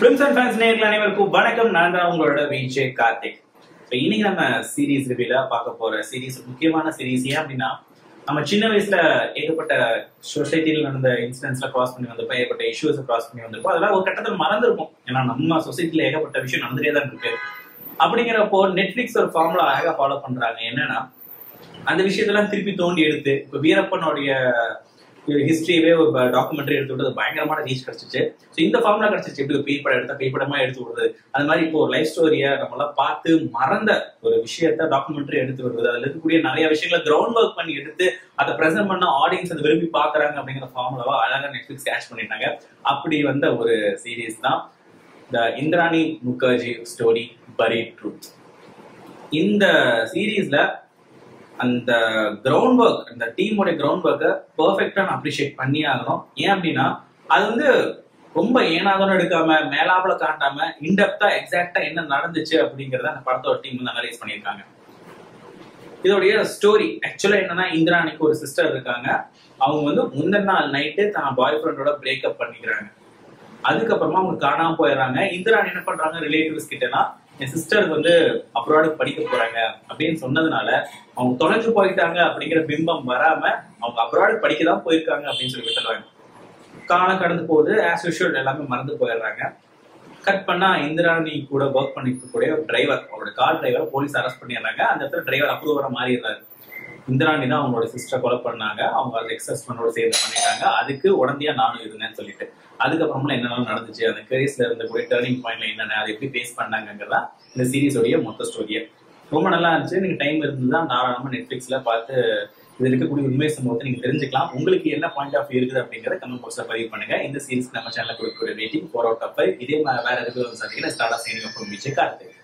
films and fans நேர்கள் அனைவருக்கும் வணக்கம் நான் தான் உங்களோட விஜய் கார்த்திக் ஸோ இன்னைக்கு நம்ம சீரீஸ் ரிவியூல பார்க்க போற சீரீஸ் முக்கியமான சீரீஸ் ஏன் அப்படின்னா நம்ம சின்ன வயசுல ஏகப்பட்ட சொசைட்டியில் நடந்த இன்சிடென்ட்ஸ்ல கிராஸ் பண்ணி வந்திருப்போம் ஏகப்பட்ட இஷ்யூஸ் கிராஸ் பண்ணி வந்திருப்போம் அதெல்லாம் ஒரு கட்டத்தில் மறந்துருப்போம் ஏன்னா நம்ம சொசைட்டில ஏகப்பட்ட விஷயம் நடந்துட்டே தான் இருக்கு அப்படிங்கிறப்போ நெட்ஃபிளிக்ஸ் ஒரு ஃபார்முலா அழகா ஃபாலோ பண்றாங்க என்னன்னா அந்த விஷயத்தெல்லாம் திருப்பி தோண்டி எடுத்து இப்போ வீரப்பனுடைய ஹிஸ்டரியவே ஒரு டாக்குமெண்ட்ரி எடுத்து விட்டு அது பயங்கரமான ரீச் கிடைச்சிச்சு ஸோ இந்த ஃபார்முலா கிடைச்சிச்சு எப்படி ஒரு பேய் படம் எடுத்தா பேய் படமா எடுத்து விடுறது அது மாதிரி இப்போ ஒரு லைஃப் ஸ்டோரியை நம்மளாம் பார்த்து மறந்த ஒரு விஷயத்த டாக்குமெண்ட்ரி எடுத்து வருது அதுல இருக்கக்கூடிய நிறைய விஷயங்களை கிரவுண்ட் ஒர்க் பண்ணி எடுத்து அதை ப்ரெசென்ட் பண்ண ஆடியன்ஸ் அதை விரும்பி பாக்குறாங்க அப்படிங்கிற ஃபார்முலாவா அழகா நெட்ஃபிளிக்ஸ் கேட்ச் பண்ணிட்டாங்க அப்படி வந்த ஒரு சீரீஸ் தான் the Indrani Mukerjea story buried truth இந்த சீரீஸ்ல அந்த கிரவுண்ட் ஒர்க் அந்த டீமோட கிரவுண்ட் ஒர்க்கை பெர்ஃபெக்டா நான் அப்ரிஷியேட் பண்ணி ஆகணும் ஏன் அப்படின்னா அது வந்து ரொம்ப ஏனாதனம் எடுக்காம மேலாப்புல காட்டாம இன்டெப்தா எக்ஸாக்டா என்ன நடந்துச்சு அப்படிங்கறத அந்த படத்தோட டீம் வந்து அனலைஸ் பண்ணியிருக்காங்க இதோடைய ஸ்டோரி ஆக்சுவலா என்னன்னா இந்திராணிக்கு ஒரு சிஸ்டர் இருக்காங்க அவங்க வந்து முந்தின நாள் நைட்டு தான் பாய் ஃப்ரெண்டோட பிரேக்கப் பண்ணிக்கிறாங்க அதுக்கப்புறமா அவங்க காணாம போயிடுறாங்க இந்திராணி என்ன பண்றாங்க ரிலேட்டிவ்ஸ் கிட்டனா என் சிஸ்டருக்கு வந்து அப்ராடு படிக்க போறாங்க அப்படின்னு சொன்னதுனால அவங்க தொலைஞ்சு போயிட்டாங்க அப்படிங்கிற பிம்பம் வராம அவங்க அப்ராடு படிக்க தான் போயிருக்காங்க அப்படின்னு சொல்லி விட்டுறாங்க காலம் கடந்து போகுது ஆஸ் யூஷுவல் எல்லாமே மறந்து போயிடுறாங்க கட் பண்ணா இந்திராணி கூட ஒர்க் பண்ணிட்டு கூடிய டிரைவர் அவரோட கார் டிரைவர் போலீஸ் அரெஸ்ட் பண்ணிடுறாங்க அந்த இடத்துல டிரைவர் அப்ரூவரா மாறிடுறாரு இந்திராணி தான் அவங்களோட சிஸ்டரை கொலை பண்ணாங்க அவங்க அதை எக்ஸஸ் பண்ணோட சேர்ந்து பண்ணிட்டாங்க அதுக்கு உடந்தையா நானும் இருந்தேன்னு சொல்லிட்டு அதுக்கப்புறமா என்னெல்லாம் நடந்துச்சு அந்த கரியர்ஸ்ல இருந்த கூட டேர்னிங் பாயிண்ட்ல என்னென்ன அதை எப்படி ஃபேஸ் பண்ணாங்கிறதா இந்த சீரிஸோடைய மொத்த ஸ்டோரியே ரொம்ப நல்லா இருந்துச்சு நீங்க டைம் இருந்ததுன்னா தாராளமா நெட்ஃபிளிக்ஸ்ல பார்த்து இது இருக்கக்கூடிய உண்மை சம்பவத்தை நீங்க தெரிஞ்சுக்கலாம் உங்களுக்கு என்ன பாயிண்ட் ஆஃப் இருக்குது அப்படிங்கறத கமெண்ட் பாக்ஸ்ல பதிவு பண்ணுங்க இந்த சீரிஸ் நம்ம சேனல் கொடுக்கக்கூடிய rating four out of five இதே மாதிரி வேற எதுக்கு சந்தேகம் ஸ்டார்ட் ஆஃப் சைனிங் அப்புறம் கார்த்திக்